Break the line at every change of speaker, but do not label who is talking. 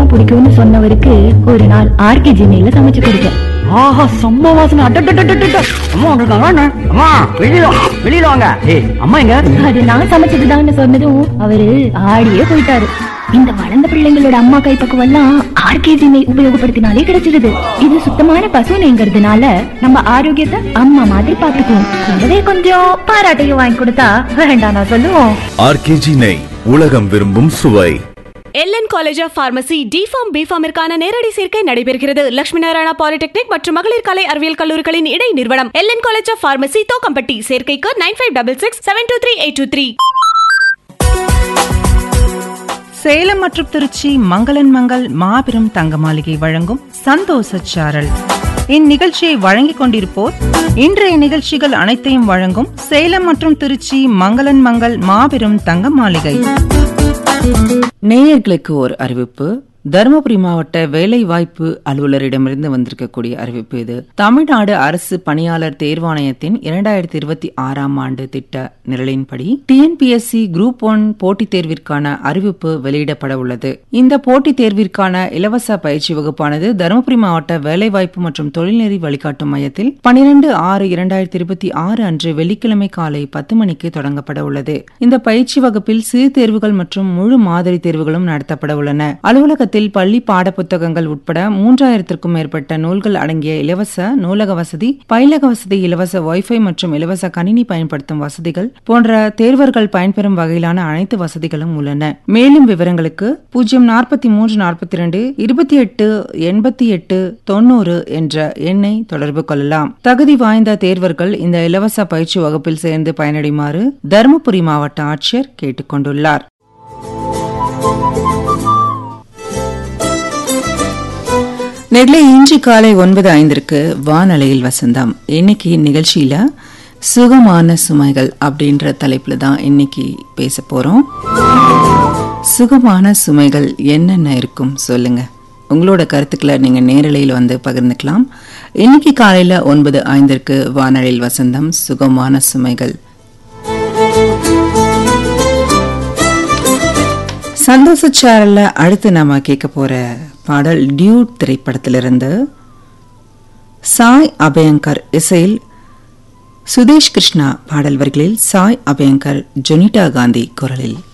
பிடிக்கும்னு சொன்னவருக்கு ஒரு நாள் ஆர்கே ஜிமையில சமைச்சு கொடுத்தேன்
ஆஹா செம்ம வாசனை அட்டட்டட்டட்டட்ட அம்மா வந்திருக்காங்க அண்ணா. அம்மா வெளியில வா, வெளியில வாங்க ஏய் அம்மா எங்க
அது நான் சமைச்சதுதான்னு சொன்னதும் அவரு ஆடியே போயிட்டாரு இந்த வளர்ந்த பிள்ளைங்களோட அம்மா கைப்பக்குவம் எல்லாம் ஆர்கேஜி நெய் உபயோகப்படுத்தினாலே கிடைச்சிருது இது சுத்தமான பசு நெய்ங்கிறதுனால நம்ம ஆரோக்கியத்தை அம்மா மாதிரி பாத்துக்குவோம் கூடவே கொஞ்சம் பாராட்டையும் வாங்கி கொடுத்தா வேண்டாம் நான் சொல்லுவோம்
ஆர்கேஜி நெய் உலகம் விரும்பும் சுவை
LN college of pharmacy D Pharm பிஃபார்மிற்கான நேரடி சேர்க்கை நடைபெறுகிறது லட்சுமி நாராயணா பாலிடெக்னிக் மற்றும் மகளிர் கலை அறிவியல் கல்லூரிகளின் இடை நிறுவனம் LN college of pharmacy Thokkampatti சேர்க்கைக்கு nine five double six seven two three eight two three
Salem மற்றும் திருச்சி மங்களன் மங்கள் மாபெரும் தங்க மாளிகை வழங்கும் சந்தோஷ சாரல் இந்நிகழ்ச்சியை வழங்கிக் கொண்டிருப்போர் இன்றைய நிகழ்ச்சிகள் அனைத்தையும் வழங்கும் சேலம் மற்றும் திருச்சி மங்களன் மங்கள் மாபெரும் தங்க மாளிகை
நேயர்களுக்கு ஒரு அறிவிப்பு தருமபுரி மாவட்ட வேலை வாய்ப்பு அலுவலரிடமிருந்து வந்திருக்கக்கூடிய அறிவிப்பு இது தமிழ்நாடு அரசு பணியாளர் தேர்வாணையத்தின் இரண்டாயிரத்தி இருபத்தி ஆறாம் ஆண்டு திட்ட நிரலின்படி டிஎன்பிஎஸ்சி குரூப் ஒன் போட்டித் தேர்விற்கான அறிவிப்பு வெளியிடப்பட உள்ளது இந்த போட்டித் தேர்விற்கான இலவச பயிற்சி வகுப்பானது தருமபுரி மாவட்ட வேலைவாய்ப்பு மற்றும் தொழில்நெறி வழிகாட்டும் மையத்தில் பனிரெண்டு ஆறு இரண்டாயிரத்தி இருபத்தி ஆறு அன்று வெள்ளிக்கிழமை காலை பத்து மணிக்கு தொடங்கப்பட உள்ளது இந்த பயிற்சி வகுப்பில் சிறு தேர்வுகள் மற்றும் முழு மாதிரி தேர்வுகளும் நடத்தப்பட உள்ளன அலுவலகத்தில் பள்ளி பாடப்புத்தகங்கள் உட்பட மூன்றாயிரத்திற்கும் மேற்பட்ட நூல்கள் அடங்கிய இலவச நூலக வசதி பயிலக வசதி இலவச வைஃபை மற்றும் இலவச கணினி பயன்படுத்தும் வசதிகள் போன்ற தேர்வர்கள் பயன்பெறும் வகையிலான அனைத்து வசதிகளும் உள்ளன மேலும் விவரங்களுக்கு பூஜ்ஜியம் நாற்பத்தி மூன்று நாற்பத்தி இரண்டு இருபத்தி எட்டு எண்பத்தி எட்டு தொண்ணூறு என்ற எண்ணை தொடர்பு கொள்ளலாம் தகுதி வாய்ந்த தேர்வர்கள் இந்த இலவச பயிற்சி வகுப்பில் சேர்ந்து பயனடையுமாறு தருமபுரி மாவட்ட ஆட்சியர் கேட்டுக் கொண்டுள்ளார் நெல்லை இன்று காலை ஒன்பது ஐந்திற்கு வானலையில் வசந்தம் இன்னைக்கு நிகழ்ச்சியில சுகமான சுமைகள் அப்படின்ற தலைப்புல தான் இன்னைக்கு பேச போறோம் சுகமான சுமைகள் என்னென்ன இருக்கும் சொல்லுங்க உங்களோட கருத்துக்களை நீங்க நேரலையில் வந்து பகிர்ந்துக்கலாம் இன்னைக்கு காலையில ஒன்பது ஐந்திற்கு வானலையில் வசந்தம் சுகமான சுமைகள் சந்தோஷ சேனல்ல அடுத்து நாம கேட்க போற பாடல் டியூட் திரைப்படத்திலிருந்து சாய் அபயங்கர் இசையில் சுதேஷ் கிருஷ்ணா பாடல் வரிகளில் சாய் அபயங்கர் ஜொனிட்டா காந்தி குரலில்